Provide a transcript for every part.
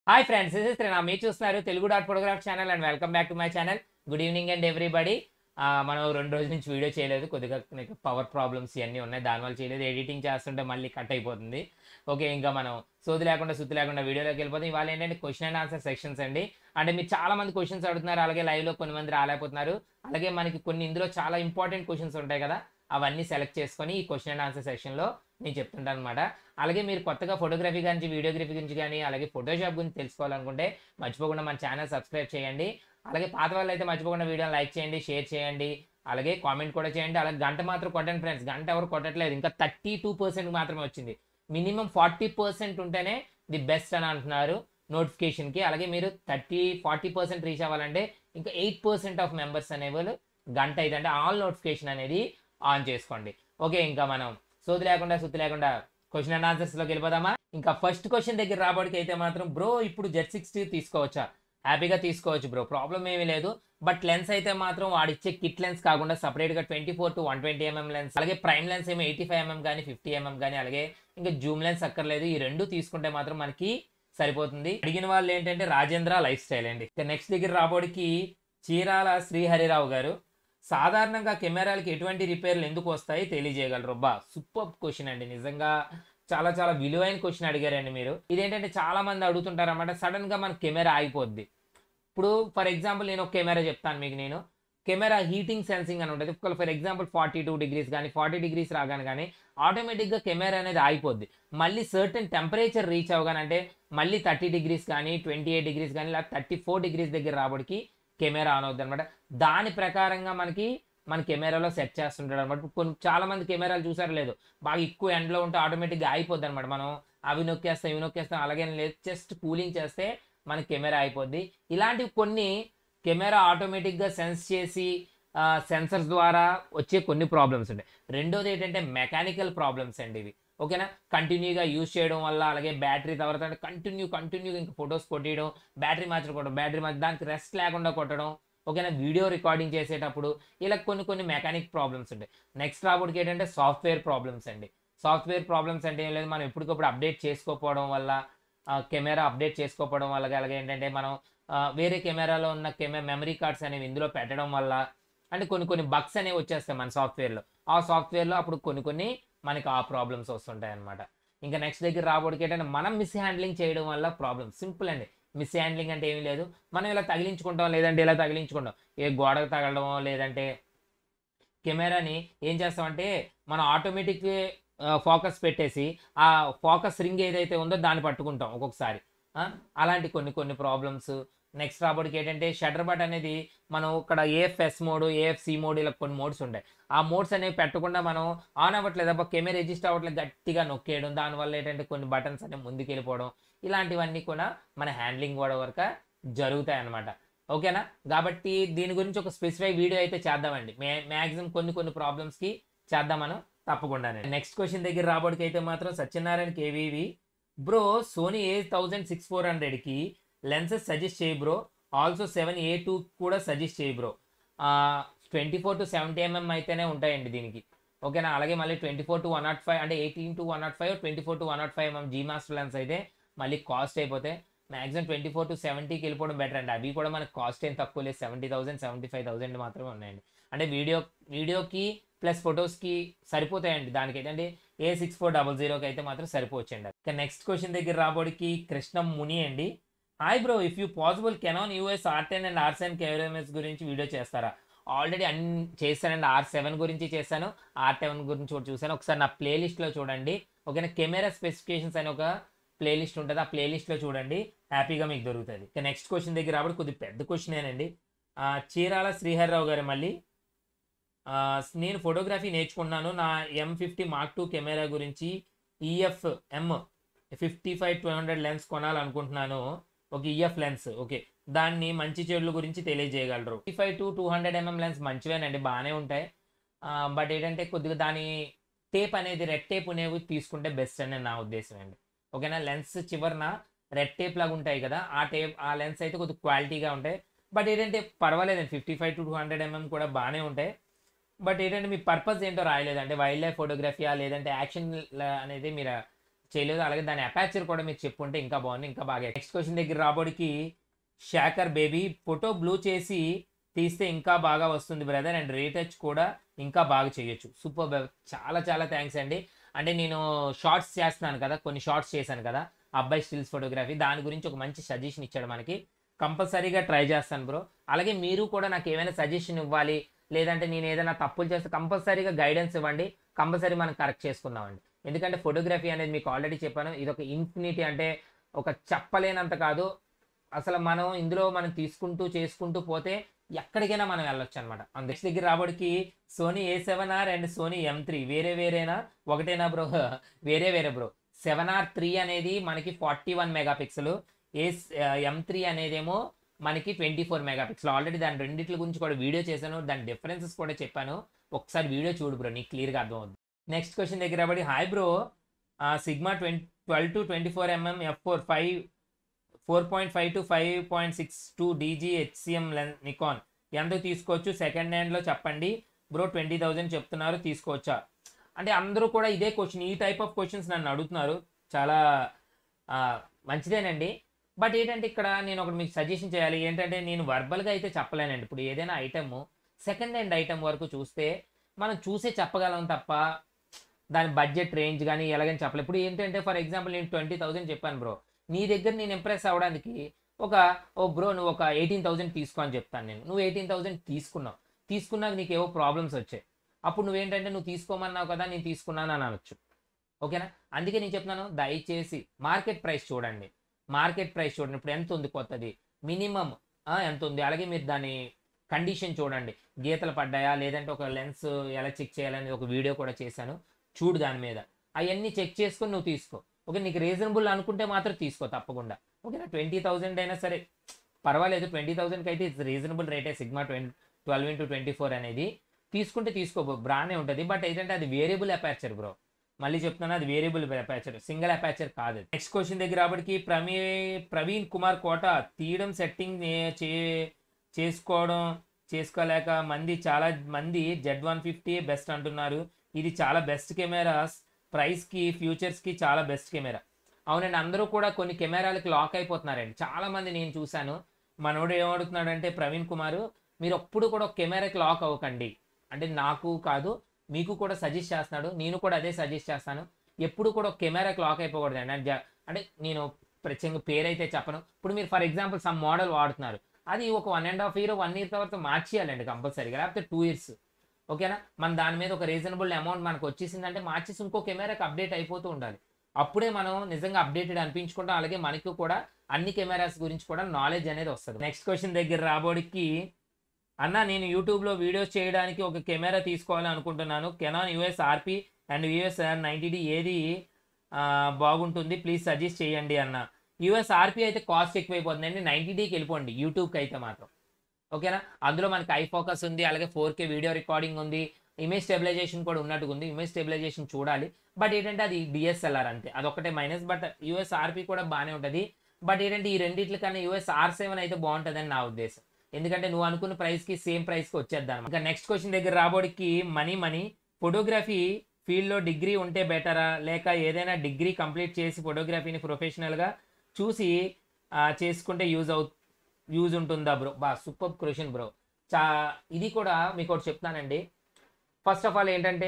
hi friends this is Trina మీరు చూస్తున్నారు Telugu dot photograph channel and welcome back to my channel good evening and everybody మనం రెండు రోజుల నుంచి వీడియో చేయలేదు కొద్దిగా పవర్ ప్రాబ్లమ్స్ ఇవన్నీ ఉన్నాయి దానివల్ల చేయలేదు ఎడిటింగ్ చేస్తుంటే మళ్ళీ కట్ అయిపోతుంది ఓకే ఇంకా మనం సోది లేకుండా సుత్తి లేకుండా వీడియోలోకి వెళ్ళిపోతాం ఇవాళ ఏంటంటే క్వశ్చన్ అండ్ ఆన్సర్ సెక్షన్స్ అండి అంటే మీరు చాలా మంది క్వశ్చన్స్ అడుగుతున్నారు అలాగే live లో కొన్ని మంది రాలేకపోతున్నారు అలాగే మనకి కొన్ని ఇందులో చాలా ఇంపార్టెంట్ క్వశ్చన్స్ ఉంటాయి కదా అవన్నీ సెలెక్ట్ చేసుకొని ఈ క్వశ్చన్ అండ్ ఆన్సర్ సెక్షన్లో నేను చెప్తుంటాను అనమాట అలాగే మీరు కొత్తగా ఫోటోగ్రఫీ గురించి వీడియోగ్రఫీ గురించి కానీ అలాగే ఫోటోషాప్ గురించి తెలుసుకోవాలనుకుంటే మర్చిపోకుండా మన ఛానల్ సబ్స్క్రైబ్ చేయండి అలాగే పాత వాళ్ళు అయితే మర్చిపోకుండా వీడియోని లైక్ చేయండి షేర్ చేయండి అలాగే కామెంట్ కూడా చేయండి అలాగే గంట మాత్రం కొట్టండి ఫ్రెండ్స్ గంట ఎవరు కొట్టట్లేదు ఇంకా థర్టీ టూ పర్సెంట్ మాత్రమే వచ్చింది మినిమం ఫార్టీ పర్సెంట్ ఉంటేనే ది బెస్ట్ అని అంటున్నారు నోటిఫికేషన్కి అలాగే మీరు థర్టీ ఫార్టీ పర్సెంట్ రీచ్ అవ్వాలంటే ఇంకా ఎయిట్ పర్సెంట్ ఆఫ్ మెంబర్స్ అనేవాళ్ళు గంట అయితే అంటే ఆల్ నోటిఫికేషన్ అనేది ఆన్ చేసుకోండి ఓకే ఇంకా మనం సోది లేకుండా సుత్తి లేకుండా క్వశ్చన్ అండ్ ఆన్సర్స్లోకి వెళ్ళిపోదామా ఇంకా ఫస్ట్ క్వశ్చన్ దగ్గర రాబడికి అయితే మాత్రం బ్రో ఇప్పుడు జెడ్ సిక్స్టీ తీసుకోవచ్చా హ్యాపీగా తీసుకోవచ్చు బ్రో ప్రాబ్లం ఏమీ లేదు బట్ లెన్స్ అయితే మాత్రం వాడిచ్చే కిట్ లెన్స్ కాకుండా సపరేట్గా twenty four to one twenty mm lens అలాగే ప్రైమ్ లెన్స్ ఏమో ఎయిటీ ఫైవ్ ఎంఎం కానీ ఫిఫ్టీ ఎంఎం కానీ అలాగే ఇంకా జూమ్ లెన్స్ అక్కర్లేదు ఈ రెండు తీసుకుంటే మాత్రం మనకి సరిపోతుంది అడిగిన వాళ్ళు ఏంటంటే రాజేంద్ర లైఫ్ స్టైల్ అండి ఇక నెక్స్ట్ దగ్గర రాబోడికి చీరాల శ్రీహరిరావు గారు సాధారణంగా కెమెరాలకి ఎటువంటి రిపేర్లు ఎందుకు వస్తాయి తెలియజేయగలరు బా సూపర్ క్వశ్చన్ అండి నిజంగా చాలా చాలా విలువైన క్వశ్చన్ అడిగారండి మీరు ఇదేంటంటే చాలా మంది అడుగుతుంటారు అనమాట సడన్ గా మన కెమెరా ఆగిపోద్ది ఇప్పుడు ఫర్ ఎగ్జాంపుల్ నేను ఒక కెమెరా చెప్తాను మీకు నేను కెమెరా హీటింగ్ సెన్సింగ్ అని ఉంటుంది for example forty two degrees కానీ ఫార్టీ డిగ్రీస్ రాగానే కానీ ఆటోమేటిక్గా కెమెరా అనేది ఆగిపోద్ది మళ్ళీ సర్టన్ టెంపరేచర్ రీచ్ అవ్వగానే అంటే మళ్ళీ థర్టీ డిగ్రీస్ కానీ ట్వంటీ ఎయిట్ డిగ్రీస్ కానీ లేదా థర్టీ ఫోర్ డిగ్రీస్ దగ్గర రాబడికి కెమెరా ఆన్ అవుద్ది అనమాట దాని ప్రకారంగా మనకి మన కెమెరాలో సెట్ చేస్తుంటాడు అనమాట కొన్ని చాలా మంది కెమెరాలు చూసారు లేదు బాగా ఎక్కువ ఎండలో ఉంటే ఆటోమేటిక్గా అయిపోద్ది అనమాట మనం అవి నొక్కేస్తాం ఇవి నొక్కేస్తాం అలాగే లేదు జస్ట్ కూలింగ్ చేస్తే మన కెమెరా అయిపోద్ది ఇలాంటివి కొన్ని కెమెరా ఆటోమేటిక్గా సెన్స్ చేసి సెన్సర్స్ ద్వారా వచ్చే కొన్ని ప్రాబ్లమ్స్ ఉంటాయి రెండోది ఏంటంటే మెకానికల్ ప్రాబ్లమ్స్ అండి ఇవి ఓకేనా కంటిన్యూగా యూజ్ చేయడం వల్ల అలాగే బ్యాటరీ తర్వాత కంటిన్యూ కంటిన్యూగా ఇంకా ఫొటోస్ కొట్టేయడం బ్యాటరీ మార్చుకోవడం బ్యాటరీ మార్చి దానికి రెస్ట్ లేకుండా కొట్టడం ఓకేనా వీడియో రికార్డింగ్ చేసేటప్పుడు ఇలా కొన్ని కొన్ని మెకానిక్ ప్రాబ్లమ్స్ ఉంటాయి నెక్స్ట్ రాబోటికి ఏంటంటే సాఫ్ట్వేర్ ప్రాబ్లమ్స్ అండి సాఫ్ట్వేర్ ప్రాబ్లమ్స్ అంటే ఏం లేదు మనం ఎప్పటికప్పుడు అప్డేట్ చేసుకోకపోవడం వల్ల కెమెరా అప్డేట్ చేసుకోకపోవడం వల్ల అలాగే ఏంటంటే మనం ఆ, వేరే కెమెరాలో ఉన్న కెమెరా మెమరీ కార్డ్స్ అనేవి ఇందులో పెట్టడం వల్ల అంటే కొన్ని కొన్ని బగ్స్ అనేవి వచ్చేస్తాయి మన సాఫ్ట్వేర్లో ఆ సాఫ్ట్వేర్లో అప్పుడు కొన్ని కొన్ని మనకి ఆ ప్రాబ్లమ్స్ వస్తుంటాయి అనమాట ఇంకా నెక్స్ట్ దగ్గర రాబోడికి ఏంటంటే మనం మిస్ హ్యాండ్లింగ్ చేయడం వల్ల ప్రాబ్లమ్ సింపుల్ అండి మిస్ హ్యాండ్లింగ్ అంటే ఏమీ లేదు మనం ఇలా తగిలించుకుంటాం లేదంటే ఇలా తగిలించుకుంటాం ఏ గోడకు తగలడమో లేదంటే కెమెరాని ఏం చేస్తామంటే మనం ఆటోమేటిక్ ఫోకస్ పెట్టేసి ఆ ఫోకస్ రింగ్ ఏదైతే ఉందో దాన్ని పట్టుకుంటాం ఒక్కొక్కసారి ఆ, అలాంటి కొన్ని కొన్ని ప్రాబ్లమ్స్ నెక్స్ట్ రాబోటికి ఏంటంటే షటర్ బట్ అనేది మనం ఇక్కడ ఏఎఫ్ఎస్ మోడ్ ఏఎఫ్సి మోడ్ ఇలా కొన్ని మోడ్స్ ఉంటాయి ఆ మోడ్స్ అనేవి పెట్టకుండా మనం ఆన్ అవ్వట్లేదు అబ్బా కెమెరా రిజిస్టర్ అవ్వట్లేదు గట్టిగా నొక్కేయడం దానివల్ల ఏంటంటే కొన్ని బటన్స్ అనేవి ముందుకు వెళ్ళిపోవడం ఇలాంటివన్నీ కూడా మన హ్యాండ్లింగ్ కూడా వరకు జరుగుతాయి అన్నమాట ఓకేనా కాబట్టి దీని గురించి ఒక స్పెసిఫై వీడియో అయితే చేద్దామండి మే మ్యాక్సిమం కొన్ని కొన్ని ప్రాబ్లమ్స్కి చేద్దామను తప్పకుండానే నెక్స్ట్ క్వశ్చన్ దగ్గర రాబడికి అయితే మాత్రం Satyanarayana K V V bro Sony A thousand six four హండ్రెడ్కి లెన్సెస్ సజెస్ట్ చేయి bro also seven A two కూడా సజెస్ట్ చేయి bro twenty four to seventy mm అయితేనే ఉంటాయండి దీనికి ఓకేనా అలాగే మళ్ళీ twenty four to one nought five అంటే eighteen to one nought five twenty four to one nought five mm G master lens అయితే మళ్ళీ కాస్ట్ అయిపోతే మ్యాక్సిమం ట్వంటీ ఫోర్ టు సెవెంటీకి వెళ్ళిపోవడం బెటర్ అండి అవి కూడా మనకు కాస్ట్ ఏం తక్కువ లేదు seventy thousand seventy five thousand మాత్రమే ఉన్నాయండి అంటే వీడియో వీడియోకి ప్లస్ ఫొటోస్కి సరిపోతాయండి దానికి ఏంటంటే ఏ సిక్స్ ఫోర్ డబల్ జీరోకి అయితే మాత్రం సరిపోవచ్చండి ఇక నెక్స్ట్ క్వశ్చన్ దగ్గర రాబోడికి కృష్ణం ముని అండి hi bro if you possible Canon EOS R ten and R seven cameras గురించి వీడియో చేస్తారా ఆల్రెడీ అన్ని చేశానండి ఆర్ సెవెన్ గురించి చేశాను ఆర్ సెవెన్ గురించి కూడా చూశాను ఒకసారి నా ప్లేలిస్ట్లో చూడండి ఓకేనా కెమెరా స్పెసిఫికేషన్స్ అని ఒక ప్లేలిస్ట్ ఉంటుంది ఆ ప్లేలిస్ట్లో చూడండి హ్యాపీగా మీకు దొరుకుతుంది ఇక నెక్స్ట్ క్వశ్చన్ దగ్గర రాబడి కొద్ది పెద్ద క్వశ్చనేనండి ఆ, చీరాల శ్రీహర్రావు గారు మళ్ళీ ఆ, నేను ఫోటోగ్రఫీ నేర్చుకున్నాను నా M fifty mark two camera గురించి EF M fifty five two hundred lens కొనాలనుకుంటున్నాను ఒక ఈఎఫ్ లెన్స్ ఓకే దాన్ని మంచి చెడుల గురించి తెలియజేయగలరు fifty five to two hundred mm lens మంచివేనండి బాగానే ఉంటాయి బట్ ఏంటంటే కొద్దిగా దాని టేప్ అనేది రెడ్ టేప్ అనేవి తీసుకుంటే బెస్ట్ అని నా ఉద్దేశం అండి ఓకేనా లెన్స్ చివరన రెడ్ టేప్ లాగా ఉంటాయి కదా ఆ టేప్ ఆ లెన్స్ అయితే కొద్దిగా క్వాలిటీగా ఉంటాయి బట్ ఏంటంటే పర్వాలేదండి fifty five to two hundred mm కూడా బాగానే ఉంటాయి బట్ ఏంటంటే మీ పర్పస్ ఏంటో రాయలేదు అంటే వైల్డ్ లైఫ్ ఫోటోగ్రఫీయా లేదంటే యాక్షన్ అనేది మీరు చేయలేదు అలాగే దాని అపాచర్ కూడా మీరు చెప్పుంటే ఇంకా బాగుంది ఇంకా బాగా నెక్స్ట్ క్వశ్చన్ దగ్గర రాబోడికి షాకర్ బేబీ ఫోటో బ్లూ చేసి తీస్తే ఇంకా బాగా వస్తుంది బ్రదర్ అండ్ రీటచ్ కూడా ఇంకా బాగా చేయొచ్చు సూపర్ చాలా చాలా థ్యాంక్స్ అండి అంటే నేను షార్ట్స్ చేస్తున్నాను కదా కొన్ని షార్ట్స్ చేశాను కదా అబ్బాయి స్టిల్స్ ఫోటోగ్రఫీ దాని గురించి ఒక మంచి సజెషన్ ఇచ్చాడు మనకి కంపల్సరీగా ట్రై చేస్తాను బ్రో అలాగే మీరు కూడా నాకు ఏమైనా సజెషన్ ఇవ్వాలి లేదంటే నేను ఏదైనా తప్పులు చేస్తే కంపల్సరీగా గైడెన్స్ ఇవ్వండి కంపల్సరీ మనం కరెక్ట్ చేసుకుందామండి ఎందుకంటే ఫోటోగ్రఫీ అనేది మీకు ఆల్రెడీ చెప్పాను ఇది ఒక ఇన్ఫినిటీ అంటే ఒక చెప్పలేనంత కాదు అసలు మనం ఇందులో మనం తీసుకుంటూ చేసుకుంటూ పోతే ఎక్కడికైనా మనం వెళ్ళొచ్చు అనమాట నెక్స్ట్ దగ్గర రాబడికి Sony A seven R and Sony M three వేరే వేరేనా ఒకటేనా బ్రో వేరే వేరే బ్రో సెవెన్ ఆర్ త్రీ అనేది మనకి forty one megapixel A M three అనేదేమో మనకి twenty four megapixel already దాని రెండింటి గురించి కూడా వీడియో చేశాను దాని డిఫరెన్సెస్ కూడా చెప్పాను ఒకసారి వీడియో చూడు బ్రో నీకు క్లియర్గా అర్థమవుతుంది నెక్స్ట్ క్వశ్చన్ దగ్గర రాబడి hi bro Sigma twenty twelve to twenty four mm F four five four point five to five point six two DG HSM Nikon ఎంత తీసుకోవచ్చు సెకండ్ హ్యాండ్లో చెప్పండి బ్రో ట్వంటీ థౌజండ్ చెప్తున్నారు తీసుకోవచ్చా అంటే అందరూ కూడా ఇదే క్వశ్చన్ ఈ టైప్ ఆఫ్ క్వశ్చన్స్ నన్ను అడుగుతున్నారు చాలా ఆ, మంచిదేనండి బట్ ఏంటంటే ఇక్కడ నేను ఒకటి మీకు సజెషన్ చేయాలి ఏంటంటే నేను వర్బల్గా అయితే చెప్పలేనండి ఇప్పుడు ఏదైనా ఐటమ్ సెకండ్ హ్యాండ్ ఐటమ్ వరకు చూస్తే మనం చూసే చెప్పగలం తప్ప దాని బడ్జెట్ రేంజ్ కానీ ఎలాగని చెప్పలేదు ఇప్పుడు ఏంటంటే ఫర్ ఎగ్జాంపుల్ నేను ట్వంటీ థౌసండ్ చెప్పాను బ్రో నీ దగ్గర నేను ఇంప్రెస్ అవ్వడానికి ఒక ఓ బ్రో నువ్వు ఒక ఎయిటీన్ థౌసండ్ తీసుకో అని చెప్తాను నేను నువ్వు ఎయిటీన్ థౌసండ్ తీసుకున్నావు తీసుకున్నాక నీకు ఏవో ప్రాబ్లమ్స్ వచ్చాయి అప్పుడు నువ్వేంటంటే నువ్వు తీసుకోమన్నావు కదా నేను తీసుకున్నాను అని అనొచ్చు ఓకేనా అందుకే నేను చెప్తున్నాను దయచేసి మార్కెట్ ప్రైస్ చూడండి మార్కెట్ ప్రైస్ చూడండి ఇప్పుడు ఎంత ఉంది కొత్తది మినిమం ఎంత ఉంది అలాగే మీరు దాని కండిషన్ చూడండి గీతలు పడ్డాయా లేదంటే ఒక లెన్స్ ఎలా చెక్ చేయాలనేది ఒక వీడియో కూడా చేశాను చూడు దాని మీద అవన్నీ చెక్ చేసుకొని నువ్వు తీసుకో ఓకే నీకు రీజనబుల్ అనుకుంటే మాత్రం తీసుకో తప్పకుండా ఓకేనా ట్వంటీ థౌజండ్ అయినా సరే పర్వాలేదు ట్వంటీ థౌజండ్కి అయితే ఇట్స్ రీజనబుల్ రేటే Sigma twenty twelve into twenty four అనేది తీసుకుంటే తీసుకో బ్రానే ఉంటుంది బట్ ఏంటంటే అది వేరియబుల్ అపాచర్ బ్రో మళ్ళీ చెప్తున్నా అది వేరియబుల్ అపాచర్ సింగిల్ అపాచర్ కాదు నెక్స్ట్ క్వశ్చన్ దగ్గర రాబడికి ప్రమీ ప్రవీణ్ కుమార్ కోట తీయడం సెట్టింగ్ చే చేసుకోవడం చేసుకోలేక మంది చాలా మంది జెడ్ వన్ ఫిఫ్టీ బెస్ట్ అంటున్నారు ఇది చాలా బెస్ట్ కెమెరాస్ ప్రైస్కి ఫ్యూచర్స్కి చాలా బెస్ట్ కెమెరా అవునండి అందరూ కూడా కొన్ని కెమెరాలకి లాక్ అయిపోతున్నారండి చాలా మంది నేను చూశాను మనోడు ఏమడుగుతున్నాడంటే ప్రవీణ్ కుమార్ మీరు ఎప్పుడు కూడా ఒక కెమెరాకి లాక్ అవ్వకండి అంటే నాకు కాదు మీకు కూడా సజెస్ట్ చేస్తున్నాడు నేను కూడా అదే సజెస్ట్ చేస్తాను ఎప్పుడు కూడా ఒక కెమెరాకి లాక్ అయిపోకూడదండి అంటే జ- అంటే నేను ప్రత్యేకంగా పేరు అయితే చెప్పను ఇప్పుడు మీరు ఫర్ ఎగ్జాంపుల్ సమ్ మోడల్ వాడుతున్నారు అది ఒక one and half year one year తర్వాత మార్చేయాలండి కంపల్సరీగా లేకపోతే టూ ఇయర్స్ ఓకేనా మన దాని మీద ఒక రీజనబుల్ అమౌంట్ మనకు వచ్చేసిందంటే మార్చేసి ఇంకో కెమెరాకి అప్డేట్ అయిపోతూ ఉండాలి అప్పుడే మనం నిజంగా అప్డేటెడ్ అనిపించుకుంటాం అలాగే మనకి కూడా అన్ని కెమెరాస్ గురించి కూడా నాలెడ్జ్ అనేది వస్తుంది నెక్స్ట్ క్వశ్చన్ దగ్గర రాబోడికి అన్న నేను యూట్యూబ్లో వీడియోస్ చేయడానికి ఒక కెమెరా తీసుకోవాలి అనుకుంటున్నాను Canon EOS RP and EOS ninety D ఏది ఆ, బాగుంటుంది ప్లీజ్ సజెస్ట్ చేయండి అన్న యూఎస్ ఆర్పి అయితే కాస్ట్ ఎక్కువైపోతుంది అండి నైంటీ డీకి వెళ్ళిపోండి యూట్యూబ్కి అయితే మాత్రం ఓకేనా అందులో మనకి ఐ ఫోకస్ ఉంది అలాగే ఫోర్ కే వీడియో రికార్డింగ్ ఉంది ఇమేజ్ స్టెబిలైజేషన్ కూడా ఉన్నట్టుగా ఉంది ఇమేజ్ స్టెబిలైజేషన్ చూడాలి బట్ ఏంటంటే అది డిఎస్ఎల్ఆర్ అంతే అదొకటే మైనస్ బట్ యూఎస్ ఆర్పి కూడా బాగానే ఉంటుంది బట్ ఏంటంటే ఈ రెండిట్ల కన్నా యూఎస్ ఆర్ సెవెన్ అయితే బాగుంటుందని నా ఉద్దేశం ఎందుకంటే నువ్వు అనుకున్న ప్రైస్కి సేమ్ ప్రైస్కి వచ్చేద్దాం ఇంకా నెక్స్ట్ క్వశ్చన్ దగ్గర రాబోడికి మనీ మనీ ఫోటోగ్రఫీ ఫీల్డ్లో డిగ్రీ ఉంటే బెటరా లేక ఏదైనా డిగ్రీ కంప్లీట్ చేసి ఫోటోగ్రఫీని ప్రొఫెషనల్గా చూసి ఆ, చేసుకుంటే యూజ్ అవు యూజ్ ఉంటుందా బ్రో బా సూపర్ క్వశ్చన్ బ్రో చా ఇది కూడా మీకు ఒకటి చెప్తానండి ఫస్ట్ ఆఫ్ ఆల్ ఏంటంటే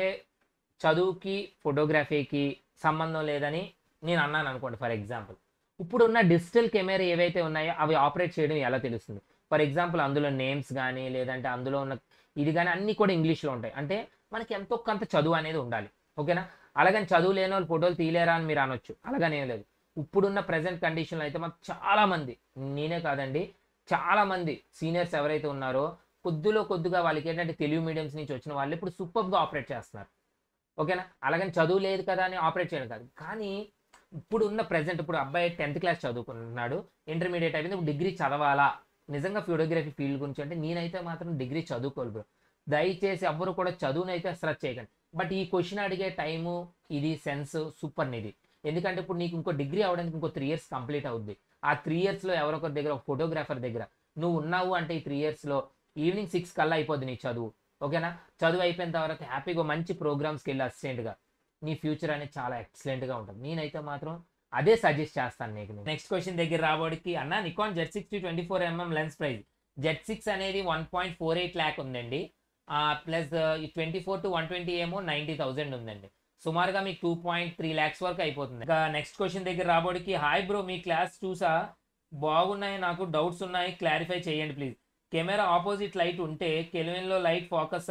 చదువుకి ఫోటోగ్రఫీకి సంబంధం లేదని నేను అన్నాను అనుకోండి ఫర్ ఎగ్జాంపుల్ ఇప్పుడున్న డిజిటల్ కెమెరా ఏవైతే ఉన్నాయో అవి ఆపరేట్ చేయడం ఎలా తెలుస్తుంది ఫర్ ఎగ్జాంపుల్ అందులో నేమ్స్ కానీ లేదంటే అందులో ఉన్న ఇది కానీ అన్నీ కూడా ఇంగ్లీష్లో ఉంటాయి అంటే మనకి ఎంతో కొంత చదువు అనేది ఉండాలి ఓకేనా అలాగని చదువు లేని వాళ్ళు ఫోటోలు తీయలేరా అని మీరు అనొచ్చు అలాగని ఏం లేదు ఇప్పుడున్న ప్రజెంట్ కండిషన్లో అయితే మాకు చాలా మంది నేనే కాదండి చాలా మంది సీనియర్స్ ఎవరైతే ఉన్నారో కొద్దిలో కొద్దిగా వాళ్ళకి ఏంటంటే తెలుగు మీడియంస్ నుంచి వచ్చిన వాళ్ళు ఇప్పుడు సూపర్గా ఆపరేట్ చేస్తున్నారు ఓకేనా అలాగని చదువు లేదు కదా అని ఆపరేట్ చేయడం కాదు కానీ ఇప్పుడు ఉన్న ప్రజెంట్ ఇప్పుడు అబ్బాయి టెన్త్ క్లాస్ చదువుకుంటున్నాడు ఇంటర్మీడియట్ అయిపోయింది ఇప్పుడు డిగ్రీ చదవాలా నిజంగా ఫోటోగ్రఫీ ఫీల్డ్ గురించి అంటే నేనైతే మాత్రం డిగ్రీ చదువుకోవాలి బ్రో దయచేసి ఎవ్వరు కూడా చదువునైతే అసలు చేయకండి బట్ ఈ క్వశ్చన్ అడిగే టైము ఇది సెన్స్ సూపర్ ఇది ఎందుకంటే ఇప్పుడు నీకు ఇంకో డిగ్రీ అవడానికి ఇంకో త్రీ ఇయర్స్ కంప్లీట్ అవుద్ది ఆ త్రీ ఇయర్స్లో ఎవరొకరి దగ్గర ఒక ఫోటోగ్రాఫర్ దగ్గర నువ్వు ఉన్నావు అంటే ఈ త్రీ ఇయర్స్లో ఈవినింగ్ సిక్స్ కల్లా అయిపోద్ది నీ చదువు ఓకేనా చదువు అయిపోయిన తర్వాత హ్యాపీగా మంచి ప్రోగ్రామ్స్కి వెళ్ళి అసిస్టెంట్గా నీ ఫ్యూచర్ అనేది చాలా ఎక్సలెంట్గా ఉంటుంది నేనైతే మాత్రం అదే సజెస్ట్ చేస్తాను నీకు నెక్స్ట్ క్వశ్చన్ దగ్గర రాబోడికి అన్న Nikon Z six twenty four mm lens price Z six అనేది one point four eight lakh ఉందండి plus twenty four to one twenty ఏమో నైంటీ థౌసండ్ ఉందండి సుమారుగా మీకు టూ పాయింట్ త్రీ ల్యాక్స్ వరకు అయిపోతుంది ఇంకా నెక్స్ట్ క్వశ్చన్ దగ్గర రాబోడికి హాయ్ బ్రో మీ క్లాస్ చూసా బాగున్నాయి నాకు డౌట్స్ ఉన్నాయి క్లారిఫై చేయండి ప్లీజ్ కెమెరా ఆపోజిట్ లైట్ ఉంటే కెల్విన్లో లైట్ ఫోకస్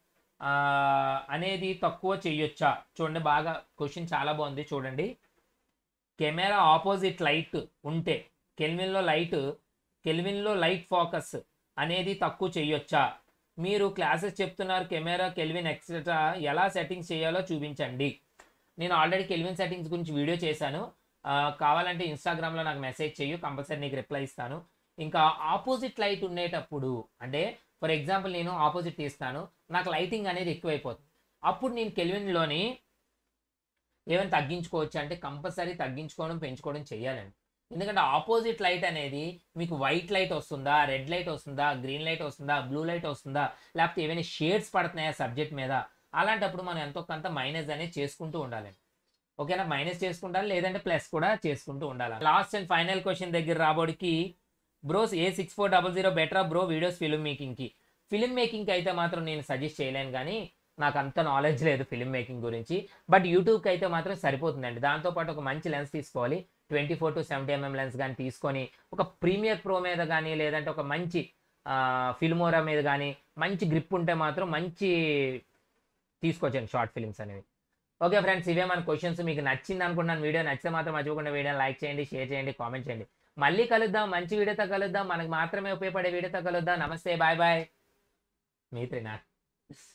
అనేది తక్కువ చేయొచ్చా చూడండి బాగా క్వశ్చన్ చాలా బాగుంది చూడండి కెమెరా ఆపోజిట్ లైట్ ఉంటే కెల్విన్లో లైట్ కెల్విన్లో లైట్ ఫోకస్ అనేది తక్కువ చేయొచ్చా మీరు క్లాసెస్ చెప్తున్నారు కెమెరా కెల్విన్ ఎక్సెట్రా ఎలా సెట్టింగ్స్ చేయాలో చూపించండి నేను ఆల్రెడీ కెల్విన్ సెట్టింగ్స్ గురించి వీడియో చేశాను ఆ, కావాలంటే ఇన్స్టాగ్రామ్లో నాకు మెసేజ్ చెయ్యు కంపల్సరీ నీకు రిప్లై ఇస్తాను ఇంకా ఆపోజిట్ లైట్ ఉండేటప్పుడు అంటే ఫర్ ఎగ్జాంపుల్ నేను ఆపోజిట్ తీస్తాను నాకు లైటింగ్ అనేది ఎక్కువైపోతుంది అప్పుడు నేను కెల్విన్లోని ఏమైనా తగ్గించుకోవచ్చు అంటే కంపల్సరీ తగ్గించుకోవడం పెంచుకోవడం చేయాలండి ఎందుకంటే ఆపోజిట్ లైట్ అనేది మీకు వైట్ లైట్ వస్తుందా రెడ్ లైట్ వస్తుందా గ్రీన్ లైట్ వస్తుందా బ్లూ లైట్ వస్తుందా లేకపోతే ఏమైనా షేడ్స్ పడుతున్నాయా సబ్జెక్ట్ మీద అలాంటప్పుడు మనం ఎంతో కొంత మైనస్ అనేది చేసుకుంటూ ఉండాలండి ఓకేనా మైనస్ చేసుకుంటారు లేదంటే ప్లస్ కూడా చేసుకుంటూ ఉండాలి లాస్ట్ అండ్ ఫైనల్ క్వశ్చన్ దగ్గర రాబోడికి bros A six four double zero బెటరా బ్రో వీడియోస్ ఫిల్మ్ మేకింగ్కి ఫిల్మ్ మేకింగ్కి అయితే మాత్రం నేను సజెస్ట్ చేయలేను కానీ నాకు అంత నాలెడ్జ్ లేదు ఫిల్మ్ మేకింగ్ గురించి బట్ యూట్యూబ్కి అయితే మాత్రం సరిపోతుందండి దాంతోపాటు ఒక మంచి లెన్స్ తీసుకోవాలి twenty four to seventy mm lens కానీ తీసుకొని ఒక ప్రీమియర్ ప్రో మీద కానీ లేదంటే ఒక మంచి ఫిల్మోరా మీద కానీ మంచి గ్రిప్ ఉంటే మాత్రం మంచి తీసుకోవచ్చండి షార్ట్ ఫిల్మ్స్ అనేవి ఓకే ఫ్రెండ్స్ ఇవే మన క్వశ్చన్స్ మీకు నచ్చింది అనుకుంటున్నాను వీడియో నచ్చితే మాత్రం మర్చిపోకుండా వీడియోని లైక్ చేయండి షేర్ చేయండి కామెంట్ చేయండి మళ్ళీ కలుద్దాం మంచి వీడియోతో కలుద్దాం మనకు మాత్రమే ఉపయోగపడే వీడియోతో కలుద్దాం నమస్తే బాయ్ బాయ్ మీ త్రినాథ్